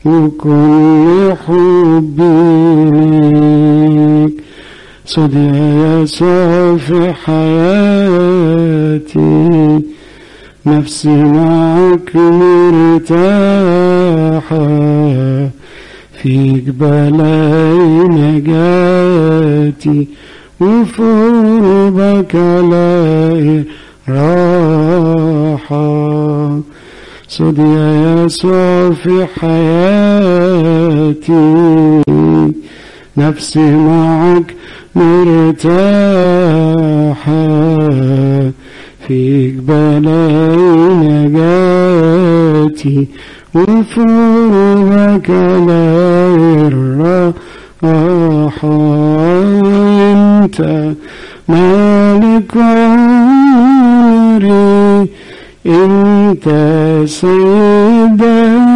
وكل حبي ليك صد يا يسوع في حياتي نفسي معك مرتاحة فيك بلاقي نجاتي وفي قربك الاقي راحة صد يا يسوع في حياتي نفسي معك مرتاحة فيك بلاقي نجاتي وفوقك الاقي الراحة انت مالك عمري انت سيد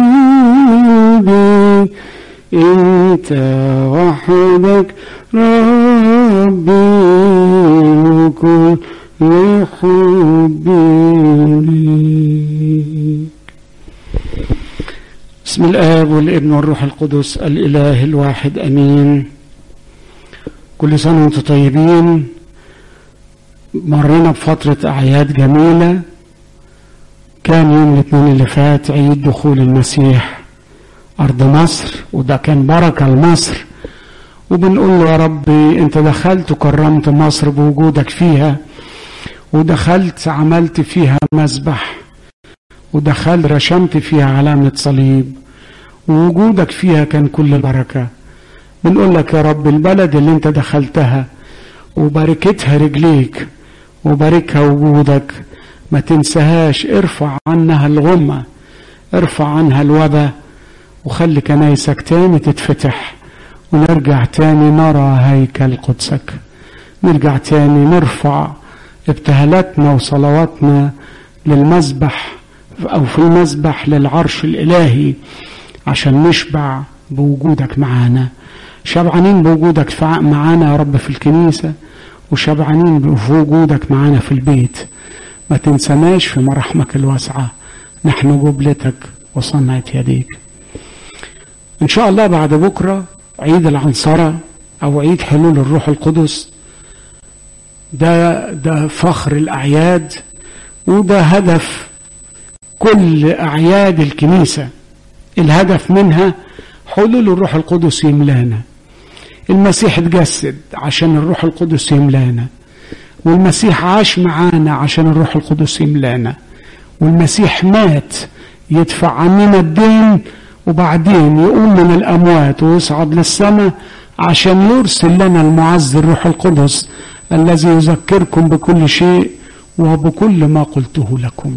قلبي انت وحدك ربي وكل حبي ليك بسم الآب والابن والروح القدس الإله الواحد أمين كل سنة وانتم طيبين مرينا بفترة أعياد جميلة كان يوم الاثنين اللي فات عيد دخول المسيح أرض مصر وده كان بركة لمصر وبنقول له يا ربي أنت دخلت وكرمت مصر بوجودك فيها ودخلت عملت فيها مذبح ودخلت رشمت فيها علامة صليب ووجودك فيها كان كل بركة بنقول لك يا رب البلد اللي انت دخلتها وباركتها رجليك وباركها وجودك ما تنساهاش ارفع عنها الغمة ارفع عنها الوبا وخلي كنايسك تاني تتفتح ونرجع تاني نرى هيكل قدسك نرجع تاني نرفع ابتهالاتنا وصلواتنا للمذبح او في المذبح للعرش الالهي عشان نشبع بوجودك معانا شبعانين بوجودك معانا يا رب في الكنيسة وشبعانين بوجودك معانا في البيت ما تنسناش في مراحمك الواسعة نحن جبلتك وصنعة يديك إن شاء الله بعد بكرة عيد العنصرة أو عيد حلول الروح القدس ده ده فخر الأعياد وده هدف كل أعياد الكنيسة الهدف منها حلول الروح القدس يملانا المسيح اتجسد عشان الروح القدس يملانا والمسيح عاش معانا عشان الروح القدس يملانا والمسيح مات يدفع عننا الدين وبعدين يقوم من الأموات ويصعد للسماء عشان يرسل لنا المعز الروح القدس الذي يذكركم بكل شيء وبكل ما قلته لكم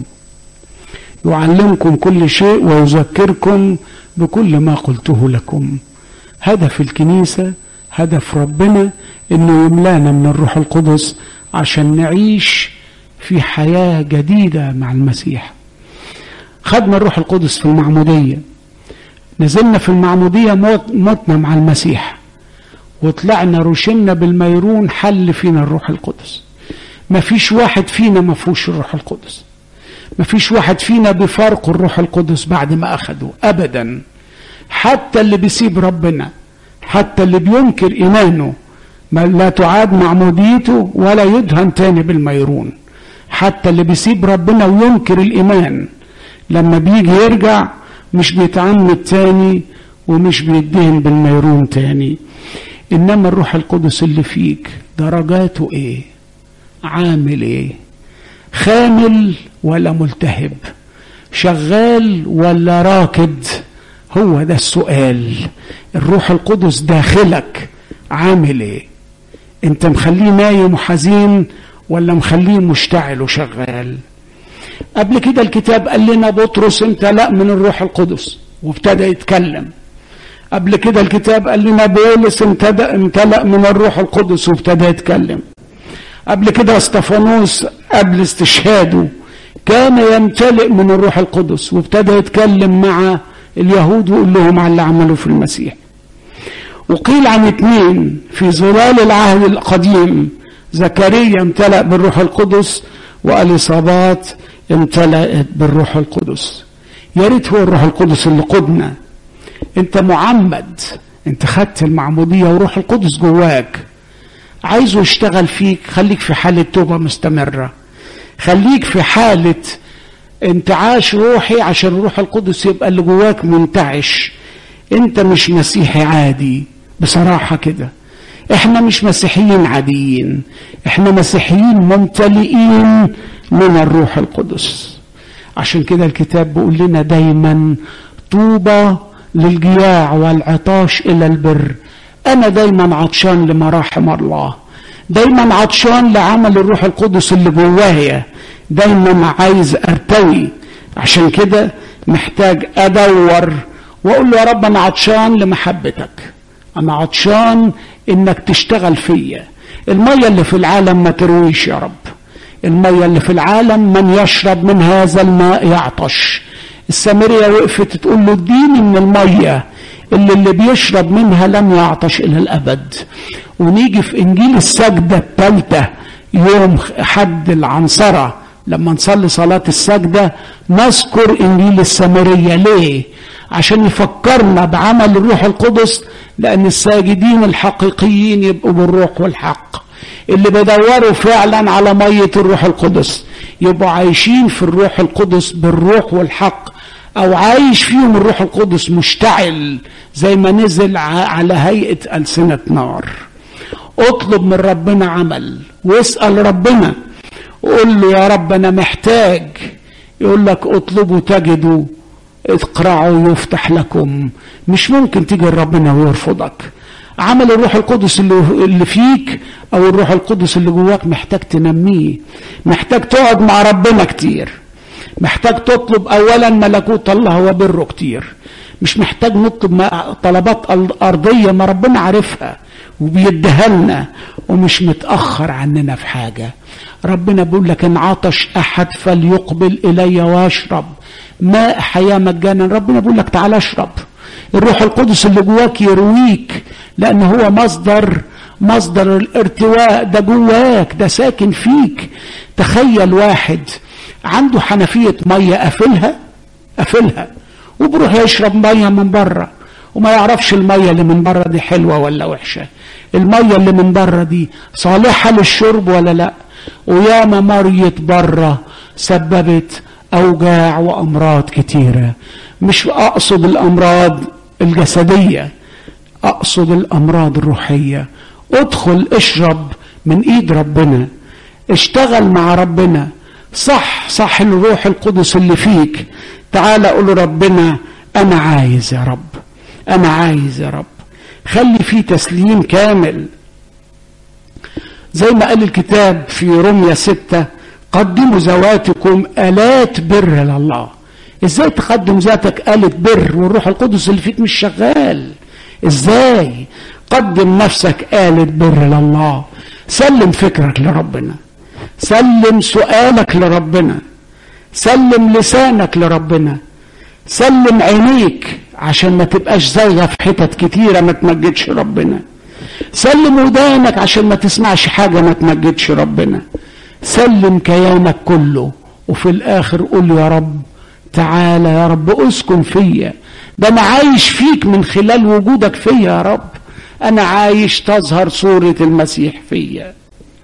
يعلمكم كل شيء ويذكركم بكل ما قلته لكم هدف الكنيسة هدف ربنا انه يملانا من الروح القدس عشان نعيش في حياة جديدة مع المسيح خدنا الروح القدس في المعمودية نزلنا في المعمودية موت متنا مع المسيح وطلعنا رشمنا بالميرون حل فينا الروح القدس ما فيش واحد فينا ما فيهوش الروح القدس ما فيش واحد فينا بفرق الروح القدس بعد ما أخده أبدا حتى اللي بيسيب ربنا حتى اللي بينكر إيمانه ما لا تعاد معموديته ولا يدهن تاني بالميرون حتى اللي بيسيب ربنا وينكر الإيمان لما بيجي يرجع مش بيتعمد تاني ومش بيدهن بالميرون تاني إنما الروح القدس اللي فيك درجاته إيه عامل إيه خامل ولا ملتهب شغال ولا راكد هو ده السؤال الروح القدس داخلك عامل ايه انت مخليه نايم وحزين ولا مخليه مشتعل وشغال قبل كده الكتاب قال لنا بطرس امتلأ من الروح القدس وابتدى يتكلم قبل كده الكتاب قال لنا بولس امتلأ من الروح القدس وابتدى يتكلم قبل كده استفانوس قبل استشهاده كان يمتلئ من الروح القدس وابتدى يتكلم مع اليهود ويقول لهم على اللي عملوا في المسيح وقيل عن اثنين في ظلال العهد القديم زكريا امتلأ بالروح القدس واليصابات امتلأت بالروح القدس يا ريت هو الروح القدس اللي قدنا انت معمد انت خدت المعمودية وروح القدس جواك عايزه يشتغل فيك خليك في حالة توبة مستمرة خليك في حالة انتعاش روحي عشان الروح القدس يبقى اللي جواك منتعش انت مش مسيحي عادي بصراحة كده احنا مش مسيحيين عاديين احنا مسيحيين ممتلئين من الروح القدس عشان كده الكتاب بيقول لنا دايما طوبى للجياع والعطاش الى البر انا دايما عطشان لمراحم الله دايما عطشان لعمل الروح القدس اللي جوايا دايما عايز ارتوي عشان كده محتاج ادور واقول له يا رب انا عطشان لمحبتك انا عطشان انك تشتغل فيا الميه اللي في العالم ما ترويش يا رب الميه اللي في العالم من يشرب من هذا الماء يعطش السامريه وقفت تقول له اديني من الميه اللي اللي بيشرب منها لم يعطش الى الابد ونيجي في انجيل السجده الثالثه يوم حد العنصره لما نصلي صلاه السجده نذكر انجيل السامريه ليه عشان يفكرنا بعمل الروح القدس لان الساجدين الحقيقيين يبقوا بالروح والحق اللي بيدوروا فعلا على ميه الروح القدس يبقوا عايشين في الروح القدس بالروح والحق او عايش فيهم الروح القدس مشتعل زي ما نزل على هيئه السنه نار اطلب من ربنا عمل واسال ربنا قول له يا رب انا محتاج يقول لك اطلبوا تجدوا اقرعوا يفتح لكم مش ممكن تيجي ربنا ويرفضك عمل الروح القدس اللي, اللي فيك او الروح القدس اللي جواك محتاج تنميه محتاج تقعد مع ربنا كتير محتاج تطلب اولا ملكوت الله وبره كتير مش محتاج نطلب طلبات ارضيه ما ربنا عارفها وبيديها لنا ومش متاخر عننا في حاجه ربنا بيقول لك ان عطش احد فليقبل الي واشرب ماء حياه مجانا ربنا بيقول لك تعالى اشرب الروح القدس اللي جواك يرويك لان هو مصدر مصدر الارتواء ده جواك ده ساكن فيك تخيل واحد عنده حنفيه ميه قافلها قافلها وبروح يشرب ميه من بره وما يعرفش الميه اللي من بره دي حلوه ولا وحشه الميه اللي من بره دي صالحه للشرب ولا لا وياما مرية بره سببت اوجاع وامراض كتيره مش اقصد الامراض الجسديه اقصد الامراض الروحيه ادخل اشرب من ايد ربنا اشتغل مع ربنا صح صح الروح القدس اللي فيك تعال قول ربنا انا عايز يا رب انا عايز يا رب خلي فيه تسليم كامل زي ما قال الكتاب في رمية ستة قدموا ذواتكم آلات بر لله ازاي تقدم ذاتك آلة بر والروح القدس اللي فيك مش شغال ازاي قدم نفسك آلة بر لله سلم فكرك لربنا سلم سؤالك لربنا سلم لسانك لربنا سلم عينيك عشان ما تبقاش زايغه في حتت كتيره ما تمجدش ربنا سلم ودانك عشان ما تسمعش حاجه ما تمجدش ربنا سلم كيانك كله وفي الاخر قول يا رب تعالى يا رب اسكن فيا ده انا عايش فيك من خلال وجودك فيا يا رب انا عايش تظهر صوره المسيح فيا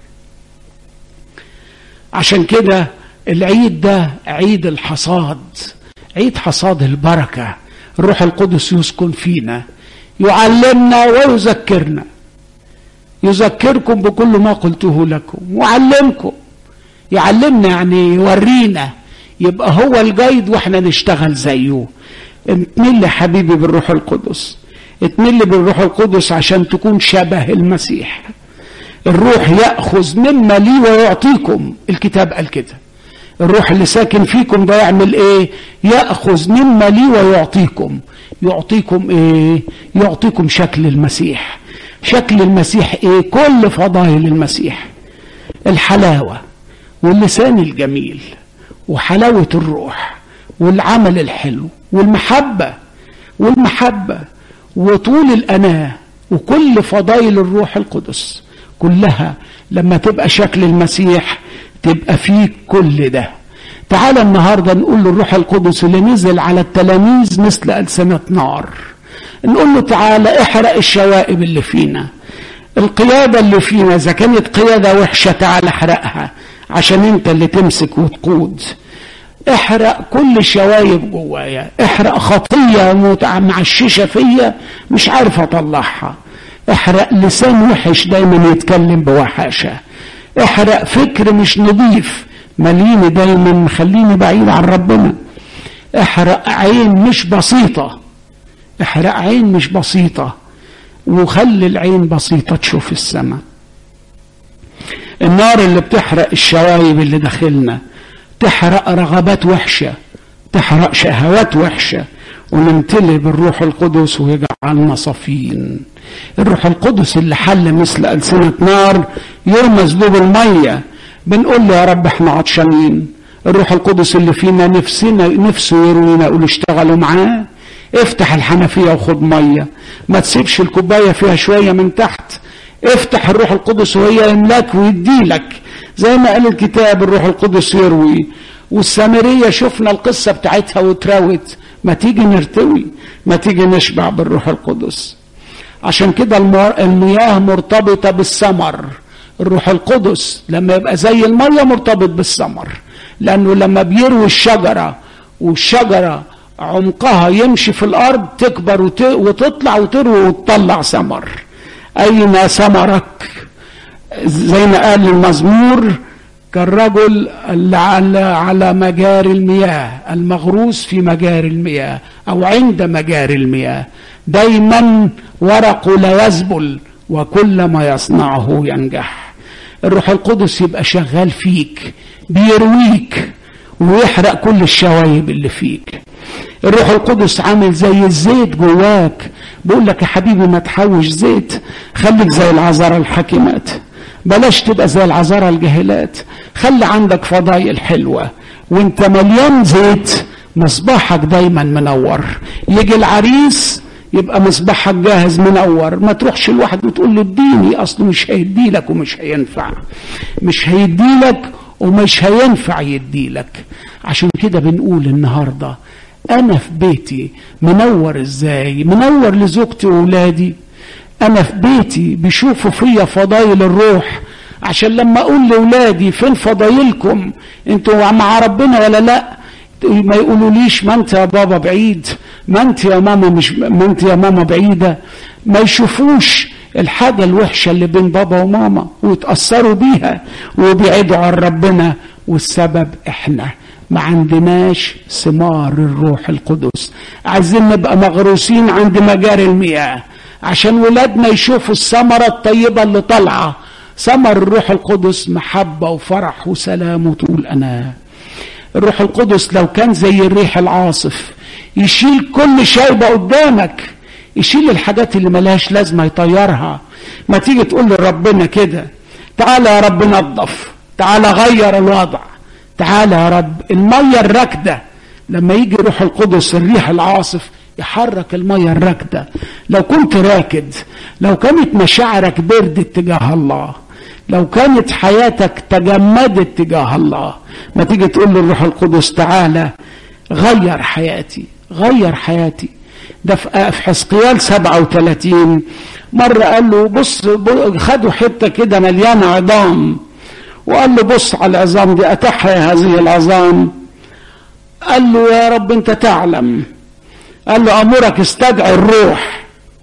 عشان كده العيد ده عيد الحصاد عيد حصاد البركه الروح القدس يسكن فينا يعلمنا ويذكرنا يذكركم بكل ما قلته لكم وعلمكم يعلمنا يعني يورينا يبقى هو الجيد واحنا نشتغل زيه اتمل حبيبي بالروح القدس اتمل بالروح القدس عشان تكون شبه المسيح الروح ياخذ مما لي ويعطيكم الكتاب قال كده الروح اللي ساكن فيكم ده يعمل ايه ياخذ مما لي ويعطيكم يعطيكم ايه يعطيكم شكل المسيح شكل المسيح ايه كل فضائل المسيح الحلاوه واللسان الجميل وحلاوه الروح والعمل الحلو والمحبه والمحبه وطول الاناه وكل فضائل الروح القدس كلها لما تبقى شكل المسيح تبقى فيك كل ده تعال النهارده نقول للروح القدس اللي نزل على التلاميذ مثل ألسنة نار نقول له تعالى احرق الشوائب اللي فينا القيادة اللي فينا إذا كانت قيادة وحشة تعالى احرقها عشان انت اللي تمسك وتقود احرق كل شوايب جوايا احرق خطية معششة فيا مش عارف اطلعها احرق لسان وحش دايما يتكلم بوحاشة احرق فكر مش نظيف مليني دايما مخليني بعيد عن ربنا احرق عين مش بسيطة احرق عين مش بسيطة وخلي العين بسيطة تشوف السماء النار اللي بتحرق الشوايب اللي داخلنا تحرق رغبات وحشة تحرق شهوات وحشة ونمتلئ بالروح القدس ويجعلنا صفين الروح القدس اللي حل مثل ألسنة نار يرمز له بالمية بنقول له يا رب احنا عطشانين الروح القدس اللي فينا نفسنا نفسه يروينا يقول اشتغلوا معاه افتح الحنفية وخد مية ما تسيبش الكوباية فيها شوية من تحت افتح الروح القدس وهي يملاك ويديلك زي ما قال الكتاب الروح القدس يروي والسامرية شفنا القصة بتاعتها وتراوت ما تيجي نرتوي ما تيجي نشبع بالروح القدس عشان كده المياه مرتبطة بالثمر الروح القدس لما يبقى زي المية مرتبط بالثمر لأنه لما بيروي الشجرة والشجرة عمقها يمشي في الأرض تكبر وتطلع وتروي وتطلع ثمر أين ثمرك زي ما قال المزمور كالرجل اللي على على مجاري المياه المغروس في مجاري المياه او عند مجاري المياه دايما ورقه لا يذبل وكل ما يصنعه ينجح الروح القدس يبقى شغال فيك بيرويك ويحرق كل الشوايب اللي فيك الروح القدس عامل زي الزيت جواك بيقول لك يا حبيبي ما تحوش زيت خليك زي العذارى الحكيمات بلاش تبقى زي العذارى الجاهلات خلي عندك فضايل حلوة وانت مليان زيت مصباحك دايما منور يجي العريس يبقى مصباحك جاهز منور ما تروحش لواحد وتقول له اديني اصله مش هيديلك ومش هينفع مش هيديلك ومش هينفع يديلك عشان كده بنقول النهارده انا في بيتي منور ازاي منور لزوجتي واولادي انا في بيتي بيشوفوا فيا فضايل الروح عشان لما اقول لاولادي فين فضايلكم انتوا مع ربنا ولا لا ما يقولوليش ما انت يا بابا بعيد ما انت يا ماما مش ما انت يا ماما بعيده ما يشوفوش الحاجه الوحشه اللي بين بابا وماما ويتاثروا بيها ويبعدوا عن ربنا والسبب احنا ما عندناش ثمار الروح القدس عايزين نبقى مغروسين عند مجاري المياه عشان ولادنا يشوفوا الثمرة الطيبة اللي طالعة ثمر الروح القدس محبة وفرح وسلام وطول أنا الروح القدس لو كان زي الريح العاصف يشيل كل شيبة قدامك يشيل الحاجات اللي ملهاش لازمة يطيرها ما تيجي تقول لربنا كده تعالى يا رب نظف تعالى غير الوضع تعالى يا رب المية الراكدة لما يجي روح القدس الريح العاصف يحرك المية الراكدة لو كنت راكد لو كانت مشاعرك بردت تجاه الله لو كانت حياتك تجمدت تجاه الله ما تيجي تقول للروح القدس تعالى غير حياتي غير حياتي ده في حسقيال 37 مرة قال له بص خدوا حتة كده مليانة عظام وقال له بص على العظام دي أتحيا هذه العظام قال له يا رب أنت تعلم قال له أمرك استدعي الروح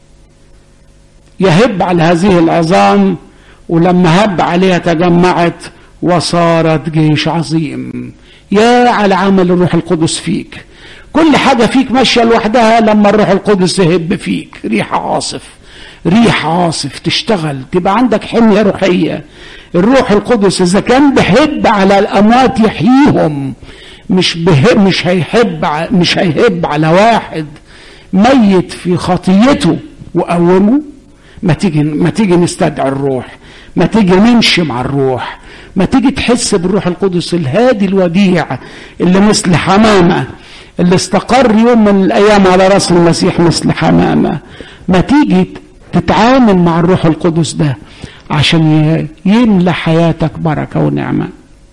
يهب على هذه العظام ولما هب عليها تجمعت وصارت جيش عظيم يا على عمل الروح القدس فيك كل حاجة فيك ماشية لوحدها لما الروح القدس يهب فيك ريح عاصف ريح عاصف تشتغل تبقى عندك حمية روحية الروح القدس إذا كان بيحب على الأموات يحييهم مش بهب مش هيحب مش هيهب على واحد ميت في خطيته وقومه ما تيجي ما تيجي نستدعي الروح ما تيجي نمشي مع الروح ما تيجي تحس بالروح القدس الهادي الوديع اللي مثل حمامه اللي استقر يوم من الايام على راس المسيح مثل حمامه ما تيجي تتعامل مع الروح القدس ده عشان يملى حياتك بركه ونعمه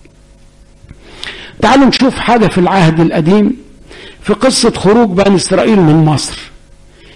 تعالوا نشوف حاجه في العهد القديم في قصه خروج بني اسرائيل من مصر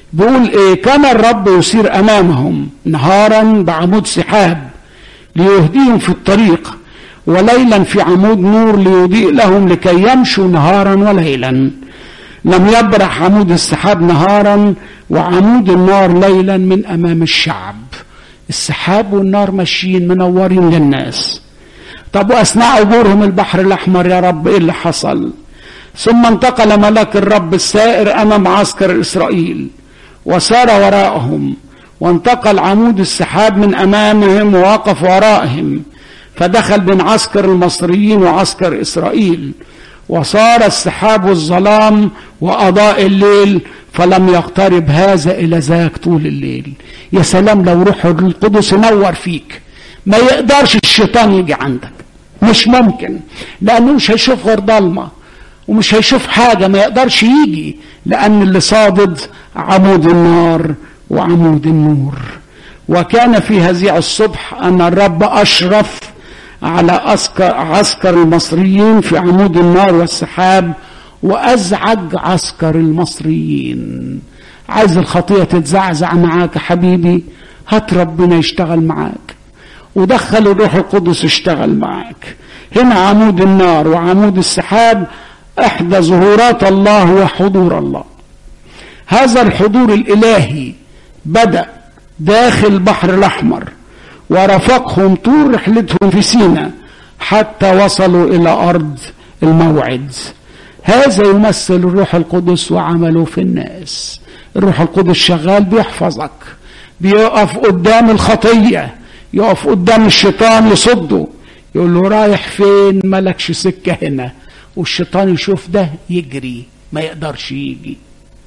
بيقول ايه كان الرب يسير امامهم نهارا بعمود سحاب ليهديهم في الطريق وليلا في عمود نور ليضيء لهم لكي يمشوا نهارا وليلا لم يبرح عمود السحاب نهارا وعمود النار ليلا من امام الشعب السحاب والنار ماشيين منورين للناس طب واثناء عبورهم البحر الاحمر يا رب ايه اللي حصل ثم انتقل ملاك الرب السائر امام عسكر اسرائيل وسار وراءهم وانتقل عمود السحاب من امامهم ووقف وراءهم فدخل بين عسكر المصريين وعسكر اسرائيل وصار السحاب والظلام واضاء الليل فلم يقترب هذا الى ذاك طول الليل يا سلام لو روح القدس ينور فيك ما يقدرش الشيطان يجي عندك مش ممكن لانه مش هيشوف غير ضلمه ومش هيشوف حاجه ما يقدرش يجي لان اللي صادد عمود النار وعمود النور وكان في هزيع الصبح ان الرب اشرف على عسكر, عسكر المصريين في عمود النار والسحاب وازعج عسكر المصريين عايز الخطيه تتزعزع معاك يا حبيبي هات ربنا يشتغل معاك ودخل الروح القدس يشتغل معاك هنا عمود النار وعمود السحاب احدى ظهورات الله وحضور الله هذا الحضور الالهي بدا داخل البحر الاحمر ورافقهم طول رحلتهم في سينا حتى وصلوا الى ارض الموعد هذا يمثل الروح القدس وعمله في الناس الروح القدس شغال بيحفظك بيقف قدام الخطيه يقف قدام الشيطان يصده يقول له رايح فين ملكش سكه هنا والشيطان يشوف ده يجري ما يقدرش يجي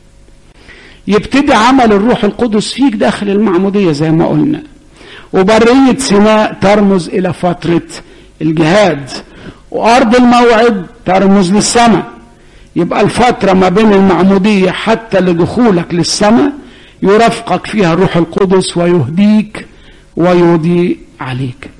يبتدي عمل الروح القدس فيك داخل المعمودية زي ما قلنا وبرية سيناء ترمز إلى فترة الجهاد وأرض الموعد ترمز للسماء يبقى الفترة ما بين المعمودية حتى لدخولك للسماء يرافقك فيها الروح القدس ويهديك ويضيء عليك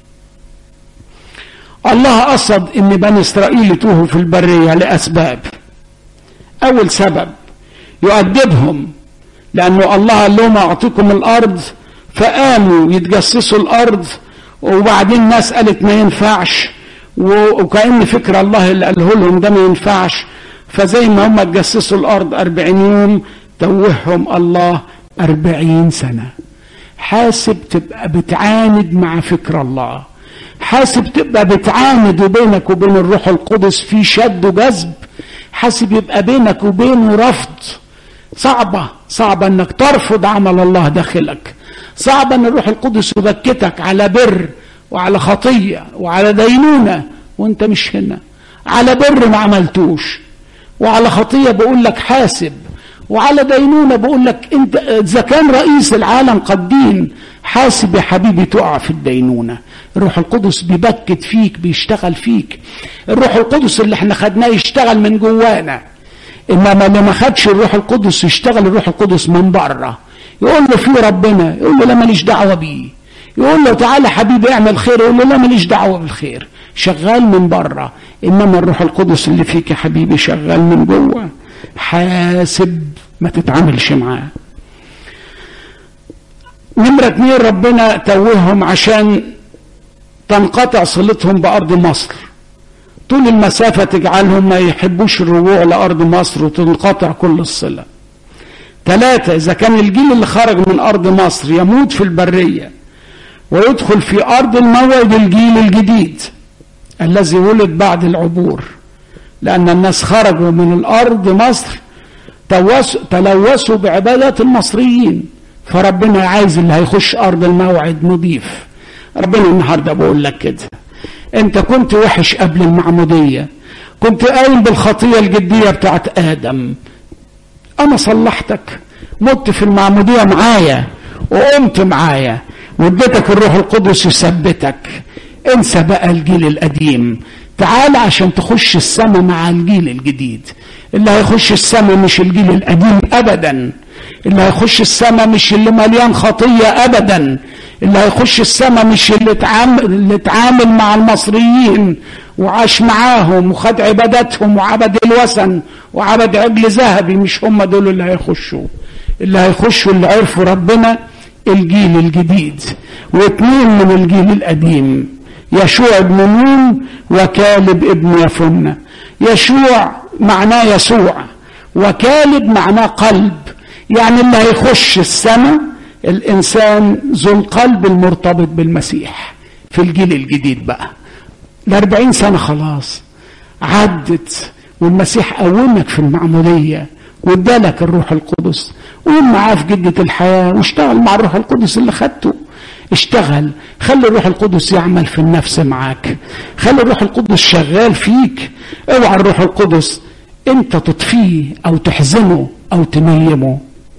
الله قصد ان بني اسرائيل يتوهوا في البريه لاسباب اول سبب يؤدبهم لانه الله قال لهم اعطيكم الارض فقاموا يتجسسوا الارض وبعدين الناس قالت ما ينفعش وكأن فكر الله اللي قاله لهم ده ما ينفعش فزي ما هم اتجسسوا الارض أربعين يوم توههم الله أربعين سنة حاسب تبقى بتعاند مع فكر الله حاسب تبقى بتعاند بينك وبين الروح القدس في شد وجذب حاسب يبقى بينك وبينه رفض صعبة صعبة انك ترفض عمل الله داخلك صعبة ان الروح القدس يبكتك على بر وعلى خطية وعلى دينونة وانت مش هنا على بر ما عملتوش وعلى خطية بقول لك حاسب وعلى دينونة بقول لك انت اذا كان رئيس العالم قد دين حاسب يا حبيبي تقع في الدينونة الروح القدس بيبكت فيك بيشتغل فيك الروح القدس اللي احنا خدناه يشتغل من جوانا انما اللي ما خدش الروح القدس يشتغل الروح القدس من بره يقول له في ربنا يقول له لا ماليش دعوه بيه يقول له تعالى حبيبي اعمل خير يقول له لا ماليش دعوه بالخير شغال من بره انما الروح القدس اللي فيك يا حبيبي شغال من جوه حاسب ما تتعاملش معاه نمرة اتنين ربنا توههم عشان تنقطع صلتهم بأرض مصر طول المسافة تجعلهم ما يحبوش الرجوع لأرض مصر وتنقطع كل الصلة ثلاثة إذا كان الجيل اللي خرج من أرض مصر يموت في البرية ويدخل في أرض الموعد الجيل الجديد الذي ولد بعد العبور لأن الناس خرجوا من الأرض مصر تلوثوا بعبادة المصريين فربنا عايز اللي هيخش أرض الموعد نضيف ربنا النهارده بقول لك كده انت كنت وحش قبل المعموديه كنت قايم بالخطيه الجديه بتاعت ادم انا صلحتك مت في المعموديه معايا وقمت معايا واديتك الروح القدس يثبتك انسى بقى الجيل القديم تعال عشان تخش السماء مع الجيل الجديد اللي هيخش السماء مش الجيل القديم ابدا اللي هيخش السماء مش اللي مليان خطيه ابدا اللي هيخش السماء مش اللي اتعامل اللي اتعامل مع المصريين وعاش معاهم وخد عباداتهم وعبد الوثن وعبد عجل ذهبي مش هم دول اللي هيخشوا اللي هيخشوا اللي عرفوا ربنا الجيل الجديد واثنين من الجيل القديم يشوع ابن نون وكالب ابن يفنة يشوع معناه يسوع وكالب معناه قلب يعني اللي هيخش السماء الإنسان ذو القلب المرتبط بالمسيح في الجيل الجديد بقى الأربعين سنة خلاص عدت والمسيح قومك في المعمودية وادالك الروح القدس قوم معاه في جدة الحياة واشتغل مع الروح القدس اللي خدته اشتغل خلي الروح القدس يعمل في النفس معاك خلي الروح القدس شغال فيك اوعى الروح القدس انت تطفيه او تحزنه او تنيمه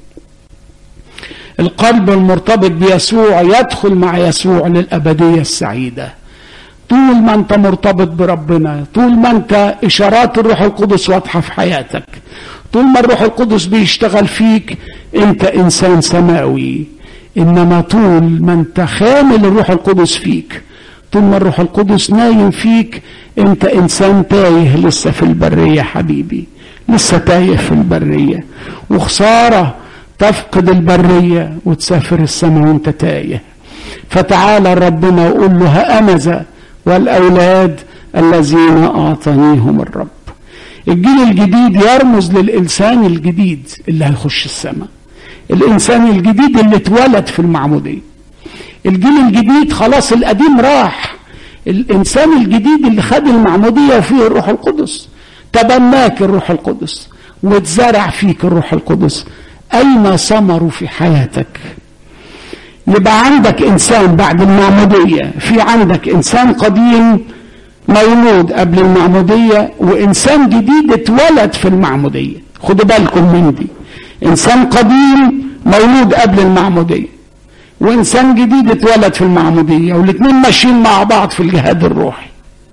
القلب المرتبط بيسوع يدخل مع يسوع للأبدية السعيدة طول ما انت مرتبط بربنا طول ما انت اشارات الروح القدس واضحة في حياتك طول ما الروح القدس بيشتغل فيك انت انسان سماوي انما طول ما انت خامل الروح القدس فيك طول ما الروح القدس نايم فيك انت انسان تايه لسه في البرية حبيبي لسه تايه في البرية وخسارة تفقد البرية وتسافر السماء وانت تايه فتعالى ربنا وقول له هأنذا والأولاد الذين أعطانيهم الرب الجيل الجديد يرمز للإنسان الجديد اللي هيخش السماء الإنسان الجديد اللي اتولد في المعمودية الجيل الجديد خلاص القديم راح الإنسان الجديد اللي خد المعمودية وفيه الروح القدس تبناك الروح القدس واتزرع فيك الروح القدس أين ثمروا في حياتك يبقى عندك إنسان بعد المعمودية في عندك إنسان قديم مولود قبل المعمودية وإنسان جديد اتولد في المعمودية خدوا بالكم من دي إنسان قديم مولود قبل المعمودية وإنسان جديد اتولد في المعمودية والاثنين ماشيين مع بعض في الجهاد الروحي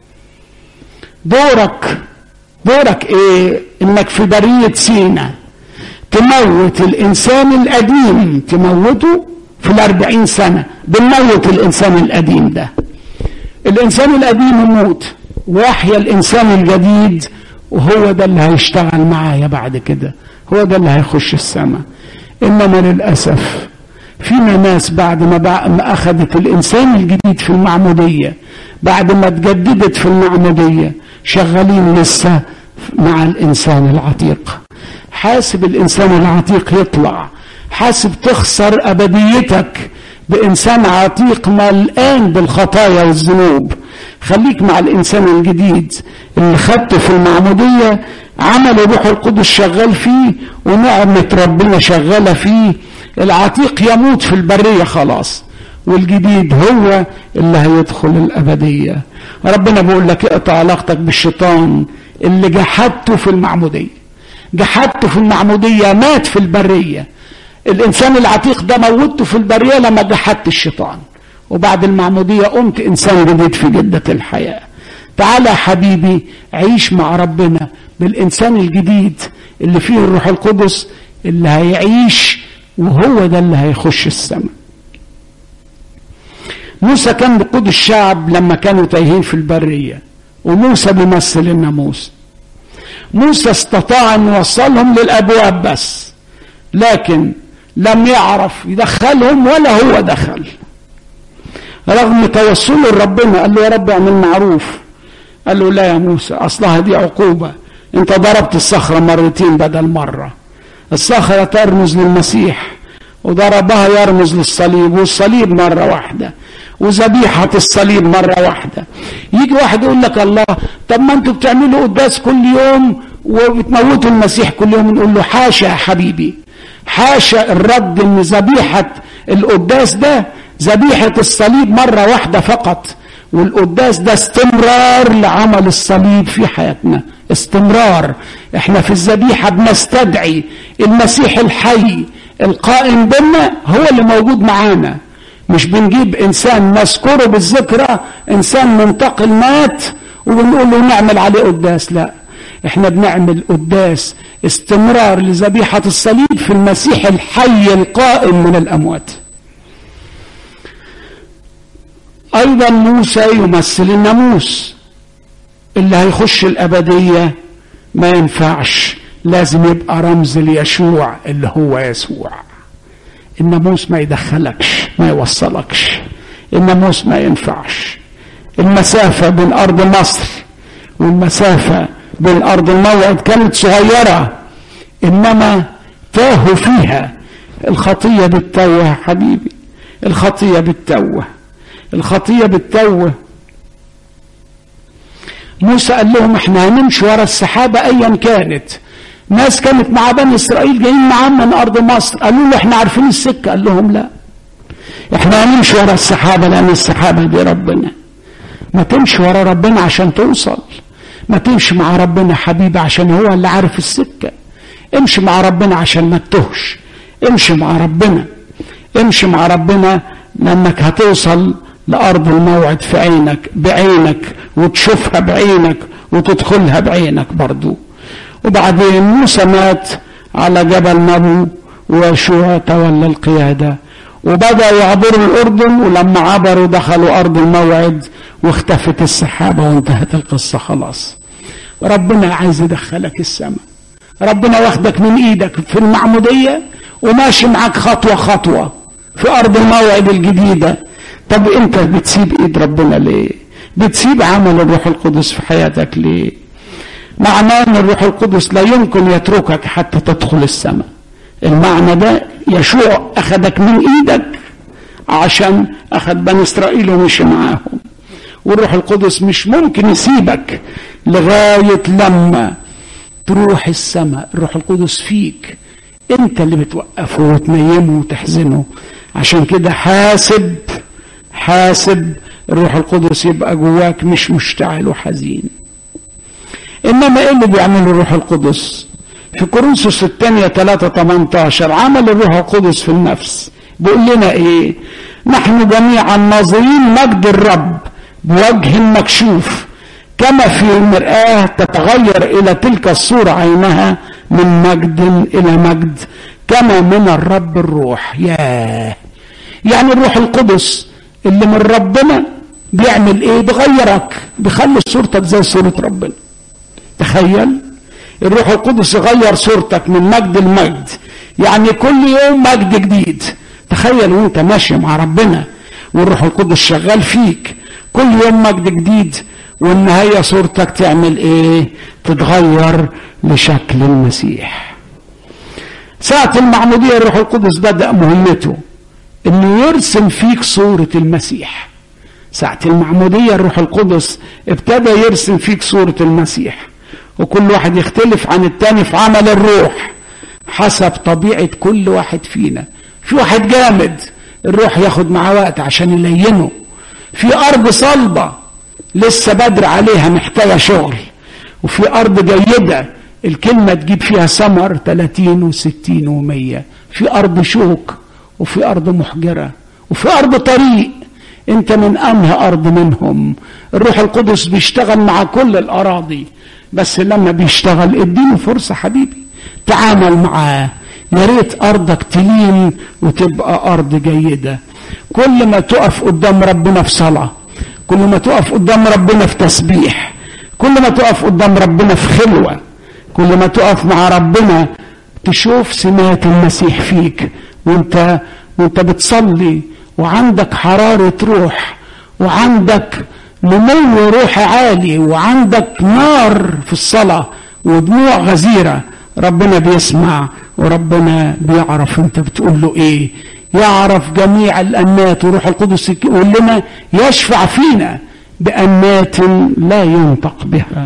دورك دورك ايه انك في برية سينا تموت الانسان القديم تموته في الاربعين سنة بنموت الانسان القديم ده الانسان القديم يموت ويحيا الانسان الجديد وهو ده اللي هيشتغل معايا بعد كده هو ده اللي هيخش السماء انما للاسف فينا ناس بعد ما, بع... ما اخذت الانسان الجديد في المعموديه بعد ما اتجددت في المعموديه شغالين لسه مع الانسان العتيق حاسب الانسان العتيق يطلع حاسب تخسر ابديتك بانسان عتيق ملآن بالخطايا والذنوب خليك مع الانسان الجديد اللي خدته في المعموديه عمل الروح القدس شغال فيه ونعمه ربنا شغاله فيه العتيق يموت في البريه خلاص والجديد هو اللي هيدخل الابديه ربنا بيقول لك اقطع علاقتك بالشيطان اللي جحدته في المعموديه جحدته في المعموديه مات في البريه الانسان العتيق ده موته في البريه لما جحدت الشيطان وبعد المعموديه قمت انسان جديد في جده الحياه تعالى يا حبيبي عيش مع ربنا بالانسان الجديد اللي فيه الروح القدس اللي هيعيش وهو ده اللي هيخش السماء موسى كان بقود الشعب لما كانوا تايهين في البرية وموسى بيمثل الناموس موسى استطاع ان يوصلهم للابواب بس لكن لم يعرف يدخلهم ولا هو دخل رغم توسله لربنا قال له يا رب اعمل معروف قال له لا يا موسى اصلها دي عقوبه انت ضربت الصخره مرتين بدل مره الصخره ترمز للمسيح وضربها يرمز للصليب والصليب مره واحده وذبيحة الصليب مرة واحدة يجي واحد يقول لك الله طب ما انتوا بتعملوا قداس كل يوم وبتموتوا المسيح كل يوم نقول له حاشا يا حبيبي حاشا الرد ان ذبيحة القداس ده ذبيحة الصليب مرة واحدة فقط والقداس ده استمرار لعمل الصليب في حياتنا استمرار احنا في الذبيحة بنستدعي المسيح الحي القائم بنا هو اللي موجود معانا مش بنجيب انسان نذكره بالذكرى انسان منتقل مات وبنقول له نعمل عليه قداس لا احنا بنعمل قداس استمرار لذبيحة الصليب في المسيح الحي القائم من الأموات أيضا موسى يمثل الناموس اللي هيخش الأبدية ما ينفعش لازم يبقى رمز ليشوع اللي هو يسوع الناموس ما يدخلكش ما يوصلكش الناموس ما ينفعش المسافة بين أرض مصر والمسافة بين أرض الموعد كانت صغيرة إنما تاهوا فيها الخطية بالتوه حبيبي الخطية بالتوه الخطية بالتوه موسى قال لهم احنا هنمشي ورا السحابة ايا كانت ناس كانت مع بني اسرائيل جايين معاهم من ارض مصر قالوا له احنا عارفين السكة قال لهم لا احنا هنمشي ورا السحابة لان السحابة دي ربنا ما تمشي ورا ربنا عشان توصل ما تمشي مع ربنا حبيبي عشان هو اللي عارف السكة امشي مع ربنا عشان ما تتهش امشي مع ربنا امشي مع ربنا لانك هتوصل لارض الموعد في عينك بعينك وتشوفها بعينك وتدخلها بعينك برضو وبعدين موسى مات على جبل نبو ويشوع تولى القيادة وبدأوا يعبروا الأردن ولما عبروا دخلوا أرض الموعد واختفت السحابة وانتهت القصة خلاص ربنا عايز يدخلك السماء ربنا واخدك من ايدك في المعمودية وماشي معاك خطوة خطوة في أرض الموعد الجديدة طب انت بتسيب ايد ربنا ليه بتسيب عمل الروح القدس في حياتك ليه معناه ان الروح القدس لا يمكن يتركك حتى تدخل السماء المعنى ده يشوع اخذك من ايدك عشان اخذ بني اسرائيل ومشي معاهم والروح القدس مش ممكن يسيبك لغاية لما تروح السماء الروح القدس فيك انت اللي بتوقفه وتنيمه وتحزنه عشان كده حاسب حاسب الروح القدس يبقى جواك مش مشتعل وحزين انما ايه اللي بيعمله الروح القدس في كورنثوس الثانية 3 18 عمل الروح القدس في النفس بيقول لنا ايه نحن جميعا ناظرين مجد الرب بوجه مكشوف كما في المرآة تتغير إلى تلك الصورة عينها من مجد إلى مجد كما من الرب الروح ياه يعني الروح القدس اللي من ربنا بيعمل ايه بيغيرك بيخلي صورتك زي صورة ربنا تخيل الروح القدس يغير صورتك من مجد لمجد يعني كل يوم مجد جديد تخيل وانت ماشي مع ربنا والروح القدس شغال فيك كل يوم مجد جديد والنهاية صورتك تعمل ايه تتغير لشكل المسيح ساعة المعمودية الروح القدس بدأ مهمته انه يرسم فيك صورة المسيح ساعة المعمودية الروح القدس ابتدى يرسم فيك صورة المسيح وكل واحد يختلف عن التاني في عمل الروح حسب طبيعة كل واحد فينا في واحد جامد الروح ياخد معاه وقت عشان يلينه في أرض صلبة لسه بدر عليها محتاجة شغل وفي أرض جيدة الكلمة تجيب فيها ثمر 30 و60 و100 في أرض شوك وفي أرض محجرة وفي أرض طريق أنت من أنهى أرض منهم الروح القدس بيشتغل مع كل الأراضي بس لما بيشتغل اديله فرصة حبيبي تعامل معاه يا ريت أرضك تلين وتبقى أرض جيدة كل ما تقف قدام ربنا في صلاة كل ما تقف قدام ربنا في تسبيح كل ما تقف قدام ربنا في خلوة كل ما تقف مع ربنا تشوف سمات المسيح فيك وانت وانت بتصلي وعندك حرارة روح وعندك نمو روحي عالي وعندك نار في الصلاة ودموع غزيرة ربنا بيسمع وربنا بيعرف انت بتقول له ايه يعرف جميع الأنات وروح القدس يقول لنا يشفع فينا بأنات لا ينطق بها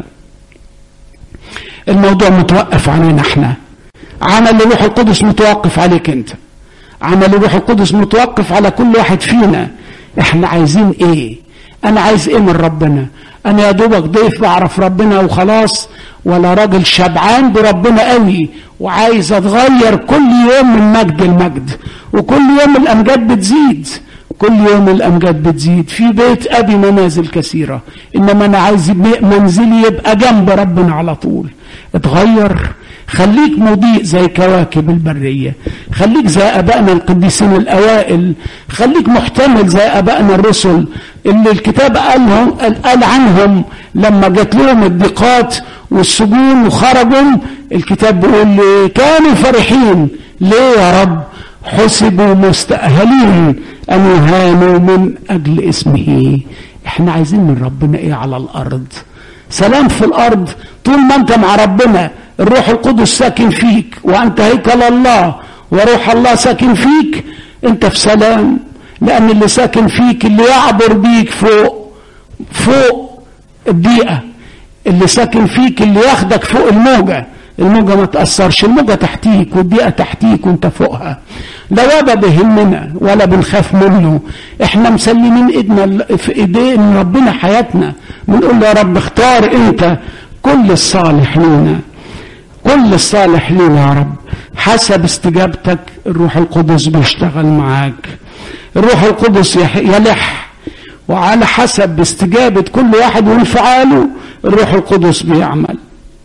الموضوع متوقف علينا احنا عمل الروح القدس متوقف عليك انت عمل الروح القدس متوقف على كل واحد فينا احنا عايزين ايه انا عايز ايه من ربنا انا يا دوبك ضيف بعرف ربنا وخلاص ولا راجل شبعان بربنا قوي وعايز اتغير كل يوم من مجد لمجد وكل يوم الامجاد بتزيد كل يوم الامجاد بتزيد في بيت ابي منازل كثيره انما انا عايز منزلي يبقى جنب ربنا على طول اتغير خليك مضيء زي كواكب البرية خليك زي أبائنا القديسين الأوائل خليك محتمل زي أبائنا الرسل اللي الكتاب قالهم قال عنهم لما جت لهم الضيقات والسجون وخرجوا الكتاب بيقول كانوا فرحين ليه يا رب حسبوا مستأهلين أن يهانوا من أجل اسمه احنا عايزين من ربنا ايه على الأرض سلام في الأرض طول ما انت مع ربنا الروح القدس ساكن فيك وأنت هيكل الله وروح الله ساكن فيك انت في سلام لأن اللي ساكن فيك اللي يعبر بيك فوق فوق الضيقة اللي ساكن فيك اللي ياخدك فوق الموجة الموجة ما تأثرش الموجة تحتيك والضيقة تحتيك وانت فوقها لا ولا بيهمنا ولا بنخاف منه احنا مسلمين ايدنا في ايدين ربنا حياتنا بنقول له يا رب اختار انت كل الصالح لنا كل الصالح لنا يا رب حسب استجابتك الروح القدس بيشتغل معاك الروح القدس يلح وعلى حسب استجابة كل واحد وانفعاله الروح القدس بيعمل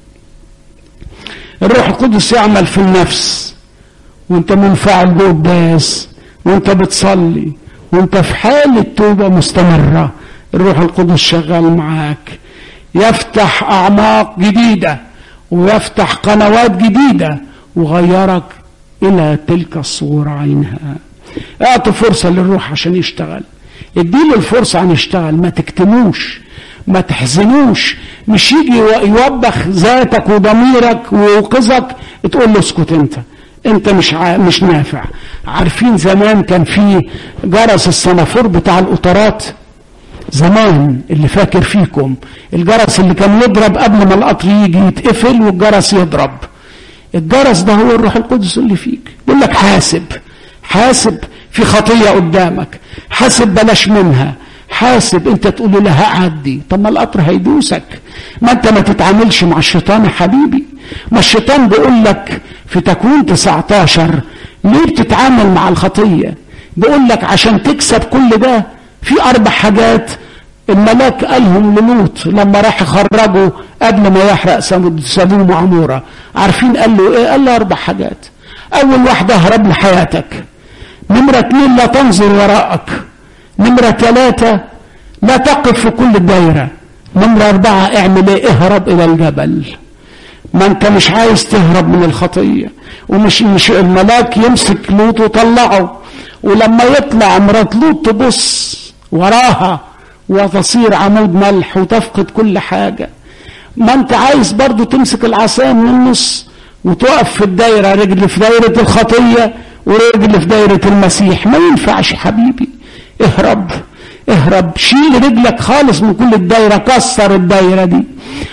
الروح القدس يعمل في النفس وانت منفعل بقداس وانت بتصلي وانت في حالة توبة مستمرة الروح القدس شغال معاك يفتح أعماق جديدة ويفتح قنوات جديدة وغيرك إلى تلك الصورة عينها اعطوا فرصة للروح عشان يشتغل اديله الفرصة عن يشتغل ما تكتموش ما تحزنوش مش يجي يوبخ ذاتك وضميرك ويوقظك تقول له اسكت انت انت مش ع... مش نافع عارفين زمان كان في جرس السنافور بتاع القطارات زمان اللي فاكر فيكم الجرس اللي كان يضرب قبل ما القطر يجي يتقفل والجرس يضرب الجرس ده هو الروح القدس اللي فيك يقول لك حاسب حاسب في خطيه قدامك حاسب بلاش منها حاسب انت تقول له لا هعدي طب ما القطر هيدوسك ما انت ما تتعاملش مع الشيطان يا حبيبي ما الشيطان بيقول لك في تكوين 19 ليه بتتعامل مع الخطيه بيقول لك عشان تكسب كل ده في اربع حاجات الملاك قالهم للوط لما راح يخرجوا قبل ما يحرق سدوم وعموره عارفين قال له ايه قال له اربع حاجات اول واحده اهرب لحياتك نمره اتنين لا تنظر وراءك نمرة ثلاثة لا تقف في كل الدايرة نمرة أربعة اعمل ايه اهرب إلى الجبل ما انت مش عايز تهرب من الخطية ومش مش الملاك يمسك لوط وطلعه ولما يطلع مرات لوط تبص وراها وتصير عمود ملح وتفقد كل حاجة ما انت عايز برضو تمسك العصاية من النص وتقف في الدايرة رجل في دايرة الخطية ورجل في دايرة المسيح ما ينفعش حبيبي اهرب اهرب شيل رجلك خالص من كل الدايرة كسر الدايرة دي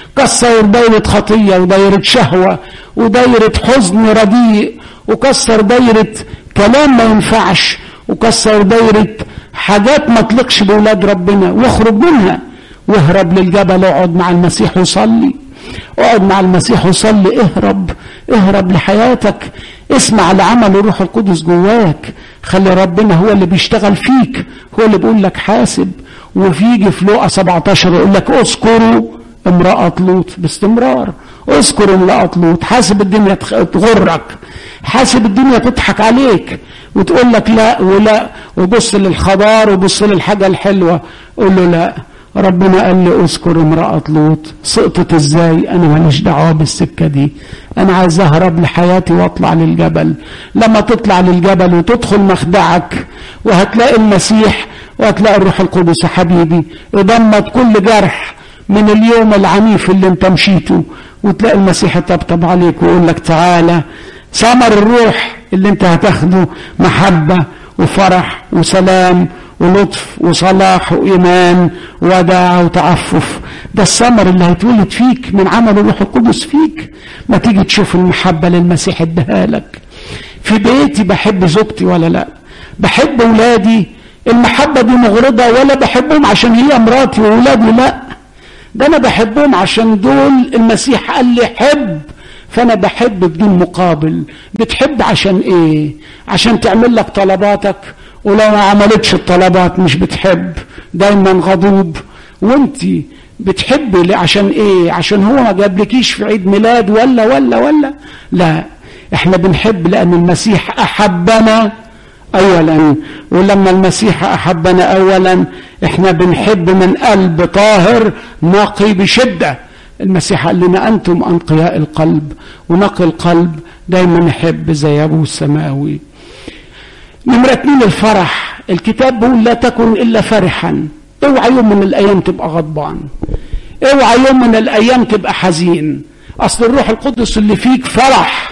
كسر دايرة خطية ودايرة شهوة ودايرة حزن رديء وكسر دايرة كلام ما ينفعش وكسر دايرة حاجات ما تلقش بولاد ربنا واخرج منها واهرب للجبل اقعد مع المسيح وصلي اقعد مع المسيح وصلي اهرب اهرب لحياتك اسمع لعمل الروح القدس جواك خلي ربنا هو اللي بيشتغل فيك هو اللي بيقول لك حاسب وفيجي في لوقا 17 يقول لك اذكروا امرأة لوط باستمرار اذكر امرأة لوط حاسب الدنيا تغرك حاسب الدنيا تضحك عليك وتقول لك لا ولا وبص للخضار وبص للحاجة الحلوة قول له لا ربنا قال لي اذكر امرأة لوط سقطت ازاي انا ماليش دعوة بالسكة دي انا عايز اهرب لحياتي واطلع للجبل لما تطلع للجبل وتدخل مخدعك وهتلاقي المسيح وهتلاقي الروح القدس يا حبيبي يضمد كل جرح من اليوم العنيف اللي انت مشيته وتلاقي المسيح يطبطب عليك ويقول لك تعالى ثمر الروح اللي انت هتاخده محبة وفرح وسلام ولطف وصلاح وإيمان وداع وتعفف ده الثمر اللي هيتولد فيك من عمل الروح القدس فيك ما تيجي تشوف المحبة للمسيح اداها لك في بيتي بحب زوجتي ولا لا بحب ولادي المحبة دي مغرضة ولا بحبهم عشان هي مراتي وولادي لا ده أنا بحبهم عشان دول المسيح قال لي حب فأنا بحب بدون مقابل بتحب عشان إيه عشان تعمل لك طلباتك ولو ما عملتش الطلبات مش بتحب دايما غضوب وانت بتحبي عشان ايه عشان هو ما جابلكيش في عيد ميلاد ولا ولا ولا لا احنا بنحب لان المسيح احبنا اولا ولما المسيح احبنا اولا احنا بنحب من قلب طاهر نقي بشده المسيح قال لنا انتم انقياء القلب ونقي القلب دايما يحب زي ابوه السماوي نمرة اتنين الفرح الكتاب بيقول لا تكن الا فرحا اوعى يوم من الايام تبقى غضبان اوعى يوم من الايام تبقى حزين اصل الروح القدس اللي فيك فرح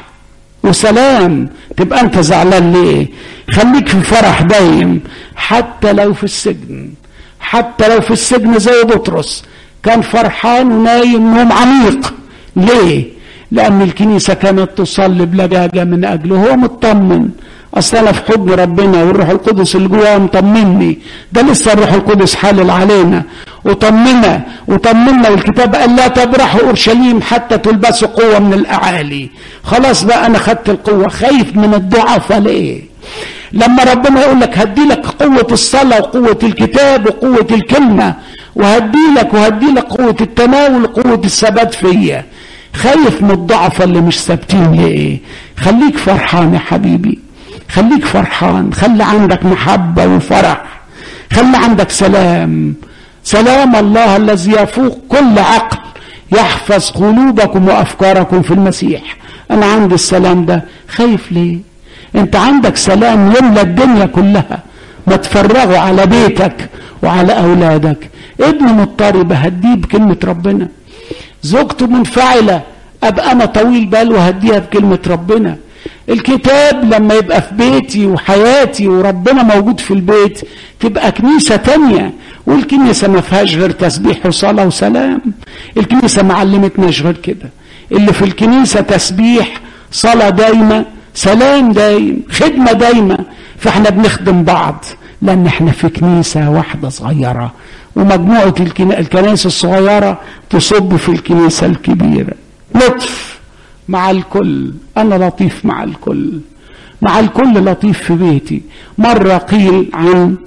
وسلام تبقى انت زعلان ليه خليك في فرح دايم حتى لو في السجن حتى لو في السجن زي بطرس كان فرحان ونايم نوم عميق ليه لان الكنيسه كانت تصلي بلجاجه من اجله هو مطمن اصل انا في حضن ربنا والروح القدس اللي جواه مطمني ده لسه الروح القدس حالل علينا وطمنا وطمنا والكتاب قال لا تبرحوا اورشليم حتى تلبسوا قوه من الاعالي خلاص بقى انا خدت القوه خايف من الضعفاء ليه لما ربنا يقول لك هدي لك قوه الصلاه وقوه الكتاب وقوه الكلمه وهدي لك وهدي لك قوه التناول وقوه الثبات فيا خايف من الضعفاء اللي مش ثابتين ليه خليك فرحان يا حبيبي خليك فرحان خلي عندك محبة وفرح خلي عندك سلام سلام الله الذي يفوق كل عقل يحفظ قلوبكم وأفكاركم في المسيح أنا عندي السلام ده خايف ليه أنت عندك سلام يملى الدنيا كلها ما تفرغوا على بيتك وعلى أولادك ابن مضطرب هديه بكلمة ربنا زوجته منفعلة أبقى أنا طويل بال وهديها بكلمة ربنا الكتاب لما يبقى في بيتي وحياتي وربنا موجود في البيت تبقى كنيسة تانية والكنيسة ما فيهاش غير تسبيح وصلاة وسلام الكنيسة ما علمتناش غير كده اللي في الكنيسة تسبيح صلاة دايمة سلام دايم خدمة دايمة فاحنا بنخدم بعض لان احنا في كنيسة واحدة صغيرة ومجموعة الكنائس الصغيرة تصب في الكنيسة الكبيرة لطف مع الكل أنا لطيف مع الكل مع الكل لطيف في بيتي مرة قيل عن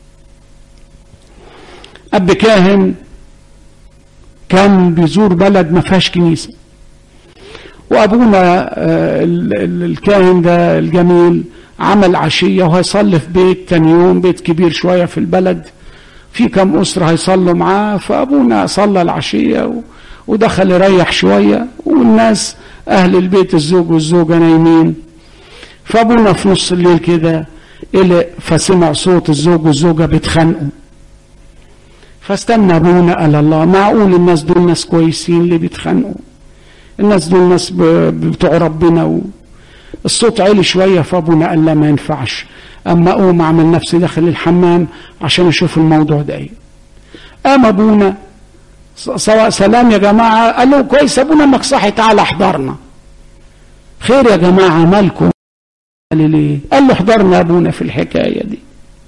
أب كاهن كان بيزور بلد ما فيهاش كنيسة وأبونا الكاهن ده الجميل عمل عشية وهيصلي في بيت تاني يوم بيت كبير شوية في البلد في كم أسرة هيصلوا معاه فأبونا صلى العشية ودخل يريح شوية والناس أهل البيت الزوج والزوجة نايمين فأبونا في نص الليل كده قلق فسمع صوت الزوج والزوجة بيتخانقوا فاستنى أبونا قال الله معقول الناس دول ناس كويسين اللي بيتخانقوا الناس دول ناس بتوع ربنا و... الصوت عالي شوية فأبونا قال لا ما ينفعش أما أقوم أعمل نفسي داخل الحمام عشان أشوف الموضوع ده إيه قام أبونا سواء سلام يا جماعة قال له كويس أبونا أمك صحي تعالى احضرنا خير يا جماعة مالكم قال ليه قال له احضرنا أبونا في الحكاية دي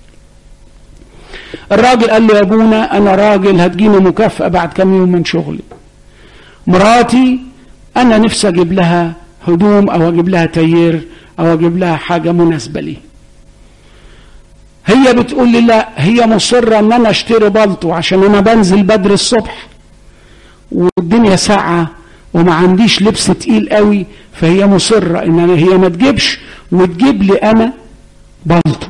الراجل قال له يا أبونا أنا راجل هتجيني مكافأة بعد كم يوم من شغلي مراتي أنا نفسي أجيب لها هدوم أو أجيب لها تيير أو أجيب لها حاجة مناسبة لي هي بتقول لي لا هي مصرة ان انا اشتري بلطو عشان انا بنزل بدري الصبح والدنيا ساعة وما عنديش لبس تقيل قوي فهي مصرة ان أنا هي ما تجيبش وتجيب لي انا بلطو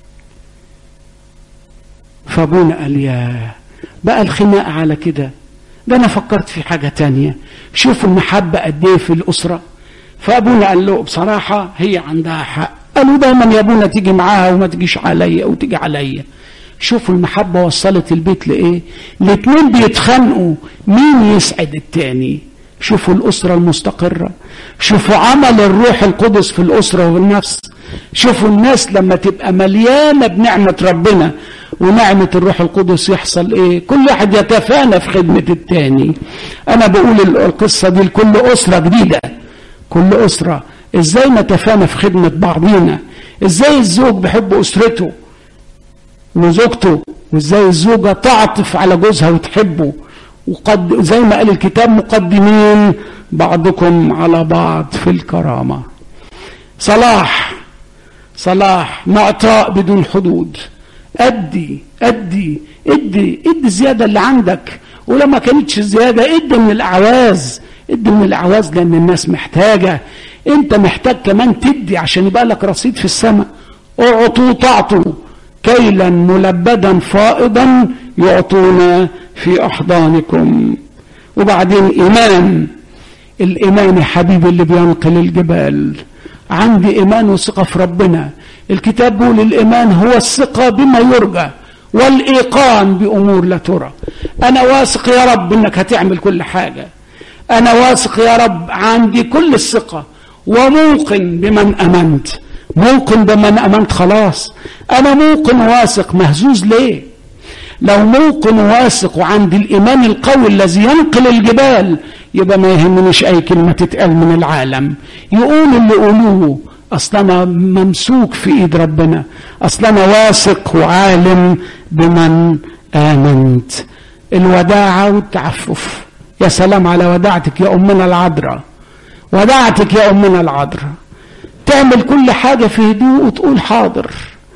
فابونا قال يا بقى الخناقة على كده ده انا فكرت في حاجة تانية شوفوا المحبة قد ايه في الاسرة فابونا قال له بصراحة هي عندها حق قالوا دايما يا ابونا تيجي معاها وما تجيش عليا او تيجي عليا شوفوا المحبة وصلت البيت لإيه الاتنين بيتخانقوا مين يسعد التاني شوفوا الأسرة المستقرة شوفوا عمل الروح القدس في الأسرة والنفس شوفوا الناس لما تبقى مليانة بنعمة ربنا ونعمة الروح القدس يحصل ايه كل واحد يتفانى في خدمة التاني انا بقول القصة دي لكل اسرة جديدة كل اسرة ازاي نتفانى في خدمة بعضينا ازاي الزوج بيحب اسرته وزوجته وازاي الزوجة تعطف على جوزها وتحبه وقد زي ما قال الكتاب مقدمين بعضكم على بعض في الكرامة صلاح صلاح معطاء بدون حدود ادي ادي ادي ادي الزيادة اللي عندك ولما كانتش الزيادة ادي من الاعواز ادي من الاعواز لان الناس محتاجة انت محتاج كمان تدي عشان يبقى لك رصيد في السماء اعطوا تعطوا كيلا ملبدا فائضا يعطونا في احضانكم وبعدين ايمان الايمان يا حبيبي اللي بينقل الجبال عندي ايمان وثقه في ربنا الكتاب بيقول الايمان هو الثقه بما يرجى والايقان بامور لا ترى انا واثق يا رب انك هتعمل كل حاجه انا واثق يا رب عندي كل الثقه وموقن بمن امنت موقن بمن امنت خلاص انا موقن واثق مهزوز ليه لو موقن واثق وعندي الايمان القوي الذي ينقل الجبال يبقى ما يهمنيش اي كلمه تتقال من العالم يقول اللي يقولوه اصل انا ممسوك في ايد ربنا اصل انا واثق وعالم بمن امنت الوداعه والتعفف يا سلام على وداعتك يا امنا العذراء وداعتك يا امنا العذراء تعمل كل حاجه في هدوء وتقول حاضر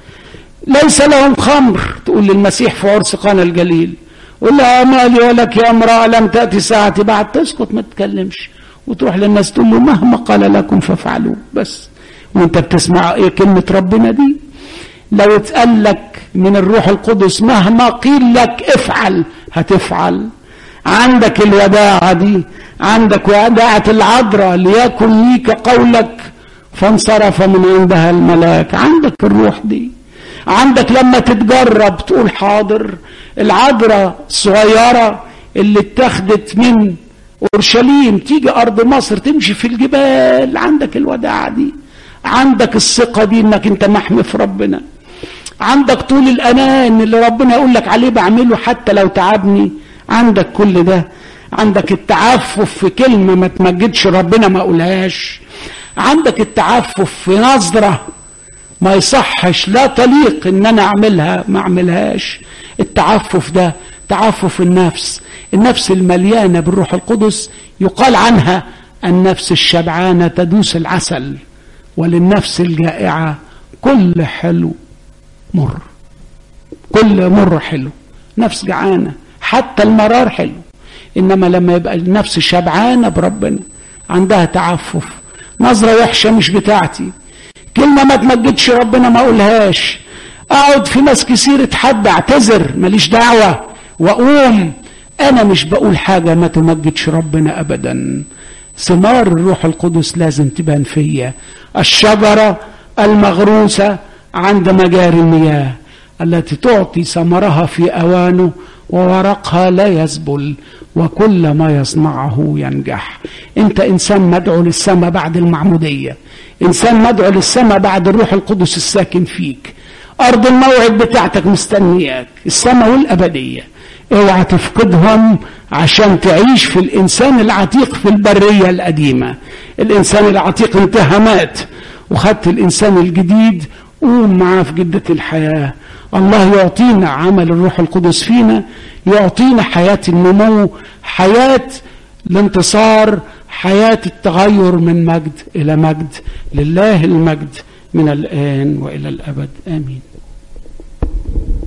ليس لهم خمر تقول للمسيح في عرس قانا الجليل قول لها مالي ولك يا امرأة لم تأتي ساعتي بعد تسكت ما تتكلمش وتروح للناس تقول له مهما قال لكم فافعلوا بس وانت بتسمع ايه كلمة ربنا دي لو اتقال لك من الروح القدس مهما قيل لك افعل هتفعل عندك الوداعة دي عندك وداعة العذراء ليكن ليك قولك فانصرف من عندها الملاك عندك الروح دي عندك لما تتجرب تقول حاضر العذراء الصغيرة اللي اتخذت من اورشليم تيجي ارض مصر تمشي في الجبال عندك الوداعة دي عندك الثقة دي انك انت محمي في ربنا عندك طول الامان اللي ربنا يقول لك عليه بعمله حتى لو تعبني عندك كل ده عندك التعفف في كلمة ما تمجدش ربنا ما اقولهاش عندك التعفف في نظرة ما يصحش لا تليق ان انا اعملها ما اعملهاش التعفف ده تعفف النفس النفس المليانة بالروح القدس يقال عنها النفس الشبعانة تدوس العسل وللنفس الجائعة كل حلو مر كل مر حلو نفس جعانة حتى المرار حلو إنما لما يبقى النفس شبعانة بربنا عندها تعفف نظرة وحشة مش بتاعتي كلمة ما تمجدش ربنا ما أقولهاش أقعد في ناس كثير اتحدى اعتذر ماليش دعوة وأقوم أنا مش بقول حاجة ما تمجدش ربنا أبدا ثمار الروح القدس لازم تبان فيا الشجرة المغروسة عند مجاري المياه التي تعطي ثمرها في أوانه وورقها لا يذبل وكل ما يصنعه ينجح انت انسان مدعو للسماء بعد المعمودية انسان مدعو للسماء بعد الروح القدس الساكن فيك ارض الموعد بتاعتك مستنياك السماء والابدية اوعى تفقدهم عشان تعيش في الانسان العتيق في البرية القديمة الانسان العتيق انتهى مات وخدت الانسان الجديد قوم معاه في جدة الحياة الله يعطينا عمل الروح القدس فينا يعطينا حياة النمو حياة الانتصار حياة التغير من مجد إلى مجد لله المجد من الآن وإلى الأبد آمين